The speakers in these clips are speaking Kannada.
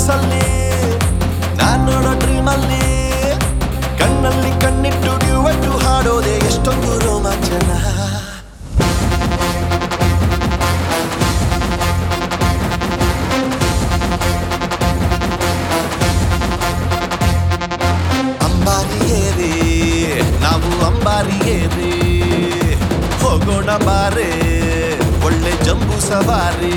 ಕನಸಲ್ಲಿ ನಾನ್ ನೋಡೋ ಡ್ರೀಮಲ್ಲಿ ಕಣ್ಣಲ್ಲಿ ಕಣ್ಣಿಟ್ಟು ಡ್ಯೂವಟ್ಟು ಹಾಡೋದೆ ಎಷ್ಟೊಂದು ರೋಮಾಂಚನ ಅಂಬಾರಿಯೇರಿ ನಾವು ಅಂಬಾರಿಯೇರಿ ಹೋಗೋಣ ಬಾರೆ ಒಳ್ಳೆ ಜಂಬೂ ಸವಾರಿ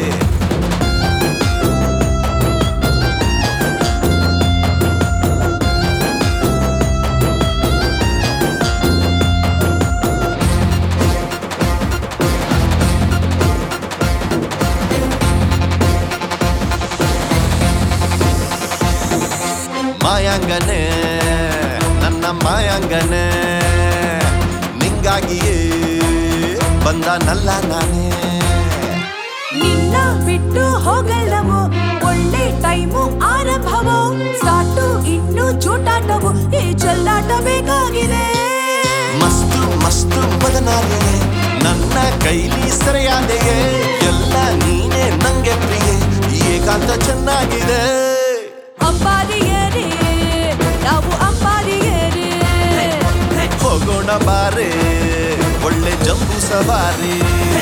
ಮಾಯಾಂಗನೆ ನನ್ನ ಮಾಯಾಂಗನೆ ನಿಂಗಾಗಿಯೇ ಬಂದನಲ್ಲ ನಾನೇ ನಿನ್ನ ಬಿಟ್ಟು ಹೋಗಲ್ಲವೋ ಒಳ್ಳೆ ಟೈಮು ಆರಂಭವೋ ಸಾಟು ಇನ್ನು ಜೂಟಾಟವು ಈ ಚೆಲ್ಲಾಟ ಬೇಕಾಗಿದೆ ಮಸ್ತು ಮಸ್ತು ಬದನಾಗಿದೆ ನನ್ನ ಕೈಲಿ ಸೆರೆಯಾದೆಯೇ ಎಲ್ಲ ನೀನೇ ನಂಗೆ ಪ್ರಿಯೆ ಈ ಏಕಾಂತ ಚೆನ್ನಾಗಿದೆ ಅಂಬಾರಿಯೇರಿ ನಾವು ಅಂಬಾರಿಯೇರಿ ಹೋಗೋಣ ಬಾರೆ ಒಳ್ಳೆ ಜಂಬೂ ಸವಾರಿ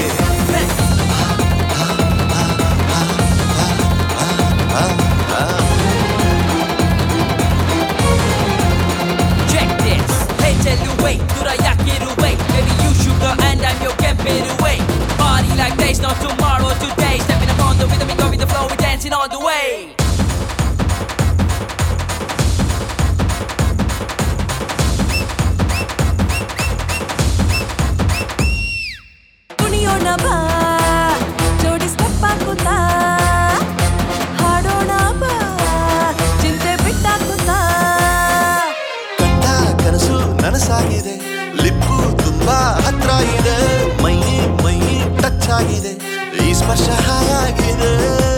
Check this. Hey, tell you wait, durayaki wait. Baby, you sugar and I'm your campaign away. Party like days, not tomorrow, today. Stepping up on the rhythm and go with the flow, we dancing all the way. ಕುಣಿಯೋಣ ಬಾ ಜೋಡಿ ಸ್ಟೆಪ್ ಹಾಕುತ್ತಾ ಹಾಡೋಣ ಬಾ ಚಿಂತೆ ಬಿಟ್ಟಾಕುತ್ತಾ ಕಂಡ ಕನಸು ನನಸಾಗಿದೆ ಲಿಪ್ಪು ತುಂಬಾ ಹತ್ರ ಇದೆ ಮೈ ಮೈ ಟಚ್ ಆಗಿದೆ ಈ ಸ್ಪರ್ಶ ಹಾಯಾಗಿದೆ